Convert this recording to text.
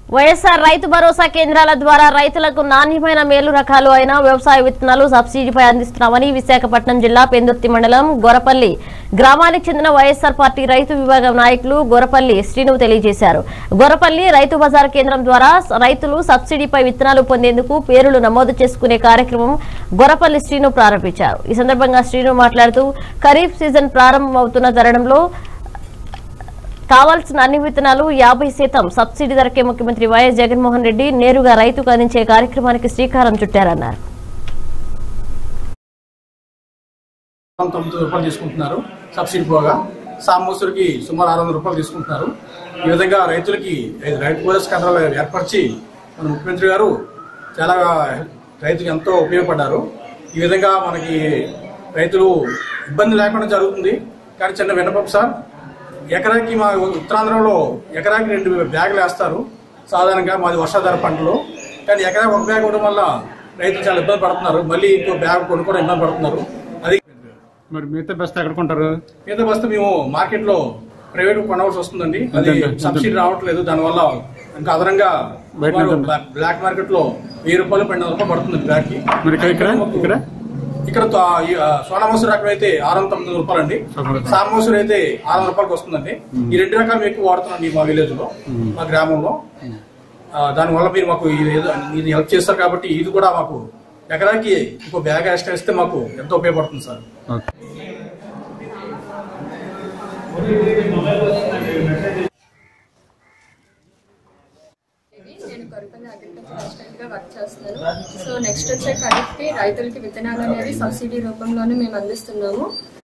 వైఎస్ఆర్ రైతు భరోసా కేంద్రాల ద్వారా రైతులకు నాణ్యమైన మేలు రకాలు అయిన వ్యవసాయ విత్తనాలు సబ్సిడీపై అందిస్తున్నామని విశాఖపట్నం జిల్లా పెందుర్తి మండలం గొరపల్లి గ్రామానికి చెందిన వైఎస్ఆర్ పార్టీ రైతు విభాగం నాయకులు గొరపల్లి శ్రీను తెలియజేశారు గొరపల్లి రైతు బజార్ కేంద్రం ద్వారా రైతులు సబ్సిడీపై విత్తనాలు పొందేందుకు పేర్లు నమోదు చేసుకునే కార్యక్రమం గొరపల్లి శ్రీను ప్రారంభించారు ఈ సందర్భంగా శ్రీను మాట్లాడుతూ ఖరీఫ్ సీజన్ ప్రారంభమవుతున్న తరుణంలో కావాల్సిన అన్ని విత్తనాలు యాభై శాతం సబ్సిడీ ధరకే ముఖ్యమంత్రి వైఎస్ జగన్మోహన్ రెడ్డి నేరుగా రైతుకు అందించే కార్యక్రమానికి శ్రీకారం చుట్టారన్నారు తొమ్మిది రూపాయలు తీసుకుంటున్నారు సబ్సిడీ పోగా సామోసురికి సుమారు ఆరు వందల రూపాయలు తీసుకుంటున్నారు ఈ విధంగా రైతులకి రైతు భరోసా కేంద్రాలు ఏర్పరిచి మన ముఖ్యమంత్రి గారు చాలా రైతులకు ఎంతో ఉపయోగపడ్డారు ఈ విధంగా మనకి రైతులు ఇబ్బంది లేకుండా జరుగుతుంది కానీ చిన్న విన్నపం సార్ ఎకరాకి మా ఉత్తరాంధ్రలో ఎకరాకి రెండు బ్యాగులు వేస్తారు సాధారణంగా మాది వర్షాధార పంటలు కానీ ఎకరాకి ఒక బ్యాగ్ ఇవ్వడం వల్ల రైతులు చాలా ఇబ్బంది పడుతున్నారు మళ్ళీ ఇంకో బ్యాగ్ కొనుక్కోవడం ఇబ్బంది పడుతున్నారు అది మరి మిగతా బస్తా ఎక్కడ కొంటారు మిగతా బస్తు మేము మార్కెట్ లో ప్రైవేట్ కొనవలసి వస్తుందండి అది ఎంత- ఎంత- సబ్సిడీ రావట్లేదు దానివల్ల ఇంకా అదనంగా బయట సుమారు ఎంత? బ్లా- బ్లాక్ మార్కెట్ లో వెయ్యి రూపాయలు పన్నెండు రూపాయలు పడుతుంది బ్యాగ్ కి మరి ఇక్కడ ఇక్కడ ఇక్కడ ఇక్కడ తో- ఈ, ఆ, సోనా మసూర్ రకం అయితే ఆరు వందల తొమ్మిది రూపాయలు అండి సోనా మసూర్. సామ్ మసూర్ అయితే ఆరు వందల రూపాయలకు వస్తుందండి ఈ రెండు రకాలు మేము ఎక్కువ వాడుతున్నాం మా విలేజ్ లో మా గ్రామంలో ఆ, దానివల్ల మీరు మాకు ఇది ఏదో ఇది హెల్ప్ చేస్తారు కాబట్టి ఇది కూడా మాకు ఎకరాకి ఇంకో బ్యాగ్ ఎక్స్ట్రా ఇస్తే మాకు ఎంతో ఉపయోగపడుతుంది సార్ ఓకే నేను కొరపల్లి అగ్రికల్చర్ అసిస్టెంట్ గా వర్క్ చేస్తున్నాను సో నెక్స్ట్ వచ్చే ఖరీఫ్ కి రైతులకి విత్తనాలు అనేవి సబ్సిడీ రూపంలోనే మేము అందిస్తున్నాము